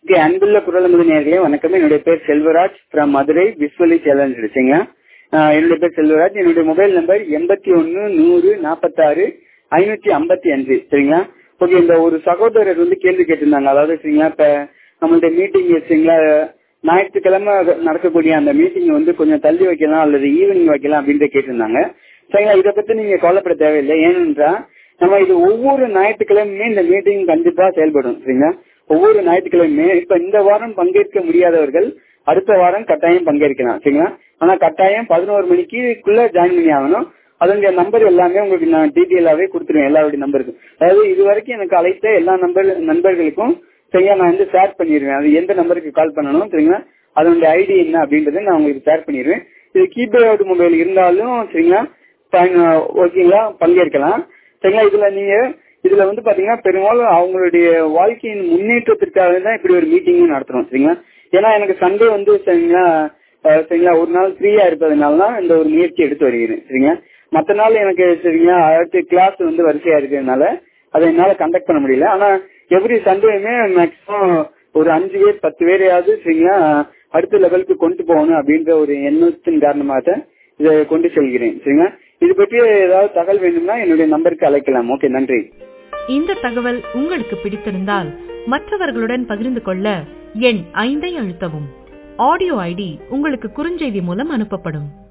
okay அன்புள்ள குரலமுது நேர்களே வணக்கம் என்னுடைய பேர் செல்வராஜ் ஃப்ரம் மதுரை விஸ்வலி சேலஞ்ச் சரிங்களா ஆஹ் என்னுடைய பேர் செல்வராஜ் என்னுடைய மொபைல் நம்பர் எண்பத்தி ஒன்னு நூறு நாற்பத்தாறு ஐநூத்தி ஐம்பத்தி அஞ்சு சரிங்களா ஓகே இந்த ஒரு சகோதரர் வந்து கேள்வி கேட்டிருந்தாங்க அதாவது சரிங்களா இப்ப நம்மளுடைய மீட்டிங் சரிங்களா ஞாயிற்றுக்கிழமை நடக்கக்கூடிய அந்த மீட்டிங் வந்து கொஞ்சம் தள்ளி வைக்கலாம் அல்லது ஈவினிங் வைக்கலாம் அப்படின்ட்டு கேட்டிருந்தாங்க சரிங்களா இதை பத்தி நீங்க கவலைப்பட தேவையில்லை ஏனென்றா நம்ம இது ஒவ்வொரு ஞாயிற்றுக்கிழமையுமே இந்த மீட்டிங் கண்டிப்பா செயல்படும் சரிங்களா ஒவ்வொரு ஞாயிற்றுக்கிழமையுமே இப்ப இந்த வாரம் பங்கேற்க முடியாதவர்கள் அடுத்த வாரம் கட்டாயம் பங்கேற்கலாம் சரிங்களா ஆனா கட்டாயம் பதினோரு மணிக்குள்ள ஜாயின் பண்ணி ஆகணும் அதனுடைய நம்பர் எல்லாமே உங்களுக்கு நான் டீட்டெயிலாவே கொடுத்துருவேன் எல்லாருடைய நம்பருக்கும் அதாவது இது வரைக்கும் எனக்கு அழைத்த எல்லா நம்பர் நண்பர்களுக்கும் சரிங்களா நான் வந்து ஷேர் பண்ணிடுவேன் அது எந்த நம்பருக்கு கால் பண்ணணும் சரிங்களா அதனுடைய ஐடி என்ன அப்படின்றத நான் உங்களுக்கு ஷேர் பண்ணிடுவேன் இது கீபோர்டு மொபைல் இருந்தாலும் சரிங்களா ஓகேங்களா பங்கேற்கலாம் சரிங்களா இதுல நீங்க இதுல வந்து பாத்தீங்கன்னா பெரும்பாலும் அவங்களுடைய வாழ்க்கையின் முன்னேற்றத்திற்காக தான் இப்படி ஒரு மீட்டிங் நடத்துறோம் சரிங்களா ஏன்னா எனக்கு சண்டே வந்து சரிங்களா சரிங்களா ஒரு நாள் ஃப்ரீயா இருப்பதனால தான் இந்த ஒரு முயற்சி எடுத்து வருகிறேன் சரிங்களா மற்ற நாள் எனக்கு சரிங்களா அடுத்த கிளாஸ் வந்து வரிசையா இருக்கிறதுனால அதை என்னால கண்டக்ட் பண்ண முடியல ஆனா எவ்ரி சண்டேயுமே மேக்சிமம் ஒரு அஞ்சு பேர் பத்து பேரையாவது சரிங்களா அடுத்த லெவலுக்கு கொண்டு போகணும் அப்படின்ற ஒரு எண்ணத்தின் காரணமாக இதை கொண்டு செல்கிறேன் சரிங்களா இது பற்றி ஏதாவது தகவல் வேணும்னா என்னுடைய நம்பருக்கு அழைக்கலாம் ஓகே நன்றி இந்த தகவல் உங்களுக்கு பிடித்திருந்தால் மற்றவர்களுடன் பகிர்ந்து கொள்ள எண் ஐந்தை அழுத்தவும் ஆடியோ ஐடி உங்களுக்கு குறுஞ்செய்தி மூலம் அனுப்பப்படும்